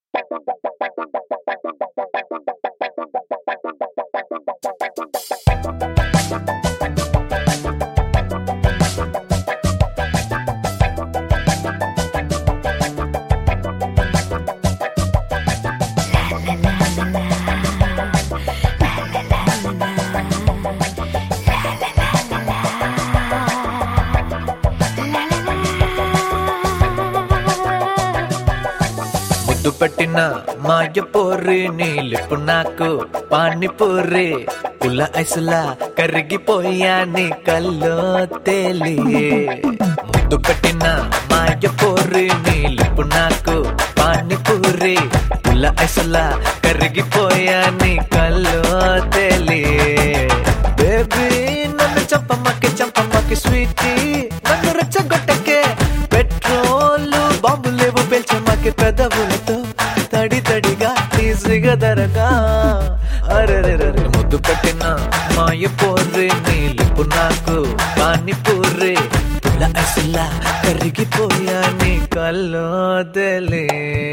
ముద్దు పెట్టిన మాయ పోరి నీలిపు నాకు పానీపూరి పుల్ల ఐసులా కరిగిపోయా నీ కల్లో తేలి ముద్దు పెట్టిన మాయ పోరి నీలిపు నాకు పానీపూరి పుల్ల ఐసులా కరిగిపోయా నీ కల్లో తేలి బేబీ నన్ను చంపమ్మకి చంపమ్మకి స్వీటీ నన్ను రెచ్చగొట్టకే పెట్రోల్ బాంబు లేవు పేల్చమ్మకి పెదవులతో తడి తడిగా ఈజీగా ధరగా అరెరెరె ముద్దు పెట్టిన మాయ పోర్రి నీలిపు నాకు పానీపూరి పుల్ల అసలా కరిగిపోయా నీ కల్లో తెలే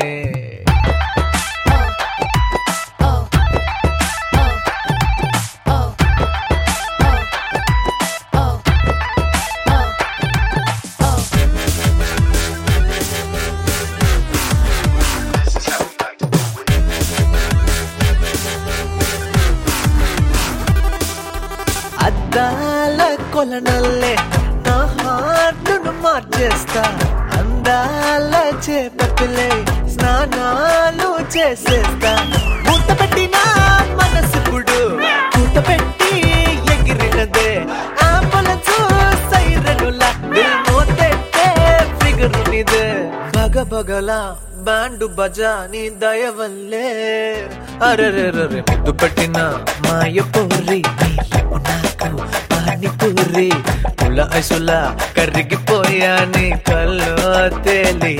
అద్దాల కొలనల్లే నా హార్ట్ను మార్చేస్తా అందాల చేపట్టులే స్నానాలు చేసేస్తా మూత పెట్టిన మనసుకుడు మూత పెట్టి ఎగిరినదే ఆంబులెన్స్ సైరనుల మోతెట్టే ఫిగర్ నిదే బగ బగల బ్యాండు బజా నీ దయ వల్లే అరెరెరెరె ముద్దు పెట్టిన మాయ పోరి నీలిపు నాకు పానీపూరి పుల్ల ఐసుల కరిగిపోయా నీ కల్లో తేలి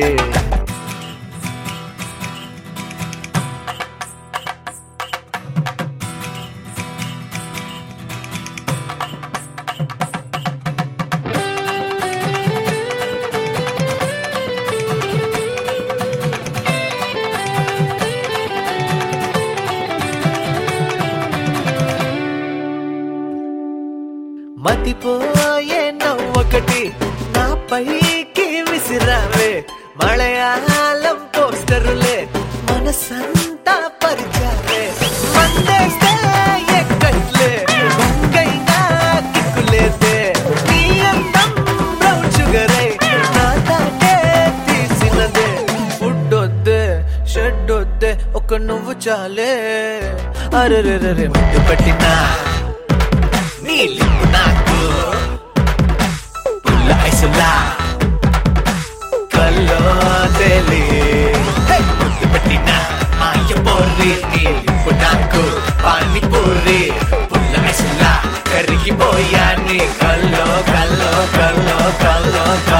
మతిపోయే నవ్వొకటి నా పైకి విసిరావే మలయాళం పోస్టరులే మనసంతా పరిచావే మందేస్తే ఎక్కట్లే వంకైనా కిక్కులేదే నీ అందం బ్రౌన్ షుగరై నా తాటే తీసినదే ఫుడ్ వద్దే షెడ్ వద్దే ఒక నువ్వు చాలే అరెరెరెరె ముద్దు పట్టినా నీలిపు నాకు పుల్ల ఐసులా కల్లో తెలి ముద్దు పెట్టిన మాయ పోర్రి నీలిపు నాకు పానీపూరి పుల్ల ఐసులా కరిగిపోయా నీ కల్లో కల్లో కల్లో కల్లో కల్లో